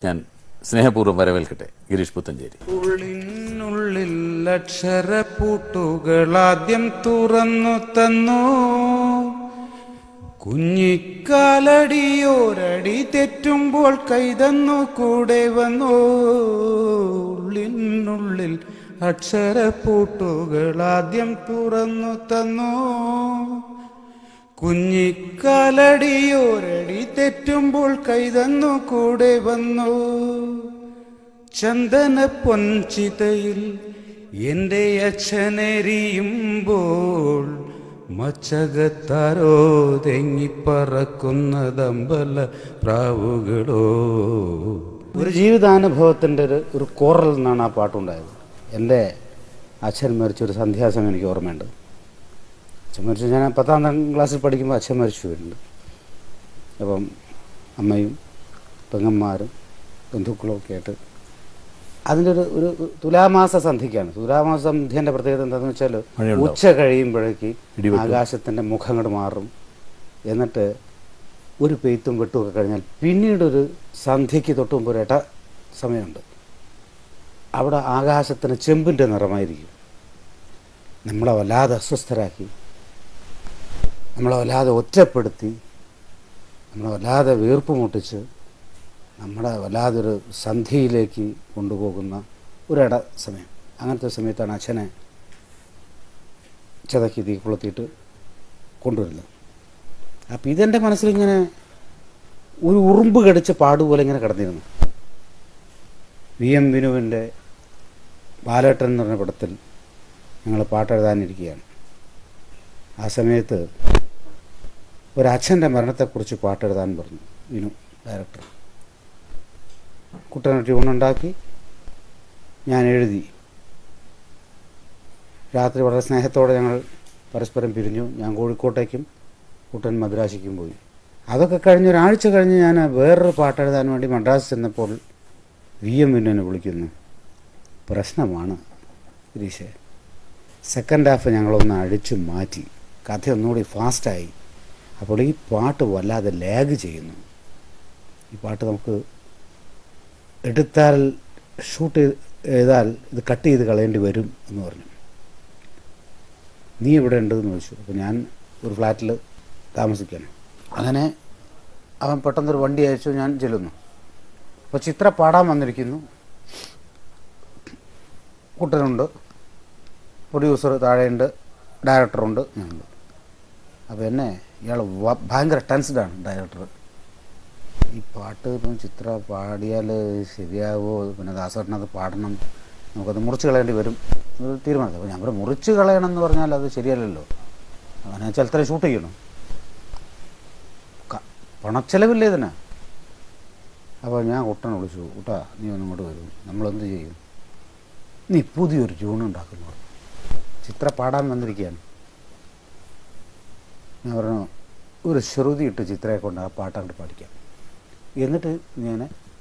ഞാൻ സ്നേഹപൂർവ്വം വരവേൽക്കട്ടെ ഗിരീഷ് പുത്തഞ്ചേരി ഉള്ളിനുള്ളിൽ അക്ഷരപ്പൂട്ടുകൾ ആദ്യം തുറന്നു തന്നു കുഞ്ഞിക്കാലടിയോരടി തെറ്റുമ്പോൾ കൈതന്നു കൂടെ വന്നു ഉള്ളിനുള്ളിൽ അക്ഷരപ്പൂട്ടുകൾ ആദ്യം തുറന്നു തന്നു കുഞ്ഞിക്കാലടിയോരടി തെറ്റുമ്പോൾ കൈതന്നു കൂടെ വന്നു ചന്ദന പൊൻചിതയിൽ എൻ്റെ അച്ഛനെരിയുമ്പോൾ മച്ചകത്താരോ തെങ്ങിപ്പറക്കുന്നതമ്പല പ്രാവുകളോ ഒരു ജീവിതാനുഭവത്തിൻ്റെ ഒരു ഒരു കോറൽ നിന്നാണ് ആ പാട്ടുണ്ടായത് എൻ്റെ അച്ഛൻ മരിച്ചൊരു സന്ധ്യാസമയം എനിക്ക് ഓർമ്മയുണ്ട് അച്ഛൻ മരിച്ചു ഞാൻ പത്താം ക്ലാസ്സിൽ പഠിക്കുമ്പോൾ അച്ഛൻ മരിച്ചു വരുന്നുണ്ട് അപ്പം അമ്മയും പെങ്ങന്മാരും ബന്ധുക്കളും ഒക്കെ ആയിട്ട് അതിൻ്റെ ഒരു ഒരു തുലാമാസ സന്ധിക്കാണ് തുലാമാസ സന്ധ്യൻ്റെ പ്രത്യേകത എന്താണെന്ന് വെച്ചാൽ മഴയുണ്ടാവും. ഉച്ച കഴിയുമ്പോഴേക്ക് ഇടിവെട്ടും. ആകാശത്തിൻ്റെ മുഖം അങ്ങോട്ട് മാറും എന്നിട്ട് ഒരു പെയ്ത്തും വെട്ടും ഒക്കെ കഴിഞ്ഞാൽ പിന്നീടൊരു സന്ധ്യയ്ക്ക് തൊട്ട് മുമ്പ് ഒരു ഇട സമയമുണ്ട് അവിടെ ആകാശത്തിന് ചെമ്പിൻ്റെ നിറമായിരിക്കും നമ്മളെ വല്ലാതെ അസ്വസ്ഥരാക്കി നമ്മളെ വല്ലാതെ ഒറ്റപ്പെടുത്തി നമ്മളെ വല്ലാതെ വീർപ്പ് മുട്ടിച്ച് നമ്മളെ വല്ലാതൊരു സന്ധിയിലേക്ക് കൊണ്ടുപോകുന്ന ഒരിട സമയം അങ്ങനത്തെ സമയത്താണ് അച്ഛനെ ചതക്കി തീ കൊളുത്തിയിട്ട് കൊണ്ടുവരുന്നത് അപ്പം ഇതെൻ്റെ മനസ്സിലിങ്ങനെ ഒരു ഉറുമ്പ് കടിച്ച പാടുപോലെ ഇങ്ങനെ കിടന്നിരുന്നു വി എം വിനുവിൻ്റെ ബാലേട്ടൻ എന്ന് പറഞ്ഞ പടത്തിൽ ഞങ്ങൾ പാട്ടെഴുതാനിരിക്കുകയാണ് ആ സമയത്ത് ഒരച്ഛൻ്റെ മരണത്തെക്കുറിച്ച് പാട്ടെഴുതാൻ പറഞ്ഞു വിനു ഡയറക്ടർ കുട്ടനെ ട്യൂണുണ്ടാക്കി ഞാൻ എഴുതി രാത്രി വളരെ സ്നേഹത്തോടെ ഞങ്ങൾ പരസ്പരം പിരിഞ്ഞു ഞാൻ കോഴിക്കോട്ടേക്കും കുട്ടൻ മദ്രാശിക്കും പോയി അതൊക്കെ കഴിഞ്ഞ് ഒരാഴ്ച കഴിഞ്ഞ് ഞാൻ വേറൊരു പാട്ടെഴുതാൻ വേണ്ടി മദ്രാസ് ചെന്നപ്പോൾ വി എം വിനുവിനെ വിളിക്കുന്നു പ്രശ്നമാണ് ഗിരീഷേ സെക്കൻഡ് ഹാഫ് ഞങ്ങളൊന്ന് അടിച്ചു മാറ്റി കഥ ഒന്നുകൂടി ഫാസ്റ്റായി അപ്പോൾ ഈ പാട്ട് വല്ലാതെ ലാഗ് ചെയ്യുന്നു ഈ പാട്ട് നമുക്ക് എടുത്താൽ ഷൂട്ട് ചെയ്താൽ ഇത് കട്ട് ചെയ്ത് കളയേണ്ടി വരും എന്ന് പറഞ്ഞു നീ ഇവിടെ ഉണ്ടെന്ന് ചോദിച്ചു അപ്പോൾ ഞാൻ ഒരു ഫ്ലാറ്റിൽ താമസിക്കുകയാണ് അങ്ങനെ അവൻ പെട്ടെന്നൊരു വണ്ടി അയച്ചു ഞാൻ ചെല്ലുന്നു അപ്പോൾ ചിത്ര പാടാൻ വന്നിരിക്കുന്നു കുട്ടനുണ്ട് പ്രൊഡ്യൂസർ താഴെയുണ്ട് ഡയറക്ടറുണ്ട് ഞാനുണ്ട് അപ്പോൾ എന്നെ ഇയാൾ ഭയങ്കര ടെൻസ്ഡാണ് ഡയറക്ടർ ഈ പാട്ട് ഇപ്പം ചിത്ര പാടിയാൽ ശരിയാവോ പിന്നെ ദാസേട്ടൻ അത് പാടണം നമുക്കത് മുറിച്ച് കളയേണ്ടി വരും ഒരു തീരുമാനം അപ്പോൾ ഞാൻ പറയും മുറിച്ച് കളയണം എന്ന് പറഞ്ഞാൽ അത് ശരിയല്ലല്ലോ അങ്ങനെ വെച്ചാൽ അത്രയും ഷൂട്ട് ചെയ്യണം ക- പണച്ചെലവില്ലേ ഇതിന് അപ്പോൾ ഞാൻ കുട്ടനെ വിളിച്ചു കുട്ടാ നീ ഒന്നും ഇങ്ങോട്ട് വരും നമ്മളെന്ത് ചെയ്യും നീ പുതിയൊരു ട്യൂൺ ഉണ്ടാക്കുന്നു പറഞ്ഞു. ചിത്ര പാടാൻ വന്നിരിക്കുകയാണ് ഞാൻ പറഞ്ഞു ഒരു ശ്രുതി ഇട്ട് ചിത്രയെ കൊണ്ട് ആ പാട്ട് അങ്ങോട്ട് പാടിക്കാം എന്നിട്ട് ഞാൻ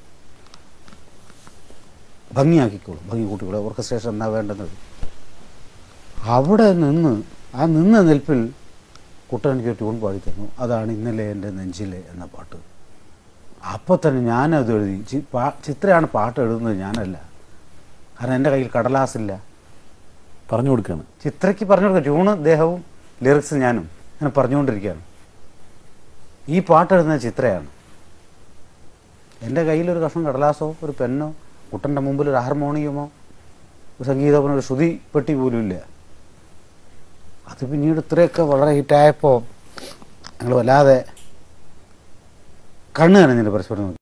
ഭംഗിയാക്കിക്കോളും ഭംഗി കൂട്ടിക്കോളും ഓർക്കസ്ട്രേഷൻ എന്നാ വേണ്ടുന്നത് അവിടെ നിന്ന് ആ നിന്ന നിൽപ്പിൽ കുട്ടൻ എനിക്ക് ട്യൂൺ പാടി തന്നു അതാണ് ഇന്നലെ എൻ്റെ നെഞ്ചിലെ എന്ന പാട്ട് അപ്പോൾ തന്നെ ഞാനത് എഴുതി ചി- പാ- ചിത്രയാണ് പാട്ട് എഴുതുന്നത് ഞാനല്ല കാരണം എൻ്റെ കയ്യിൽ കടലാസില്ല പറഞ്ഞു കൊടുക്കുകയാണ് ചിത്രയ്ക്ക് പറഞ്ഞു കൊടുക്കുക ട്യൂണ് ദേഹവും ലിറിക്സ് ഞാനും അങ്ങനെ പറഞ്ഞുകൊണ്ടിരിക്കുകയാണ് ഈ പാട്ട് എഴുതുന്നത് ചിത്രയാണ് എൻ്റെ കയ്യിലൊരു കഷ്ണം കടലാസോ ഒരു പെന്നോ കുട്ടൻ്റെ മുമ്പിൽ ഒരു ഹാർമോണിയമോ ഒരു സംഗീതപരമായ ഒരു ശ്രുതി പെട്ടി പോലും ഇല്ല അത് പിന്നീട് ഇത്രയൊക്കെ വളരെ ഹിറ്റായപ്പോൾ ഞങ്ങൾ വല്ലാതെ കണ്ണ് നനഞ്ഞിട്ട് പരസ്പരം നോക്കി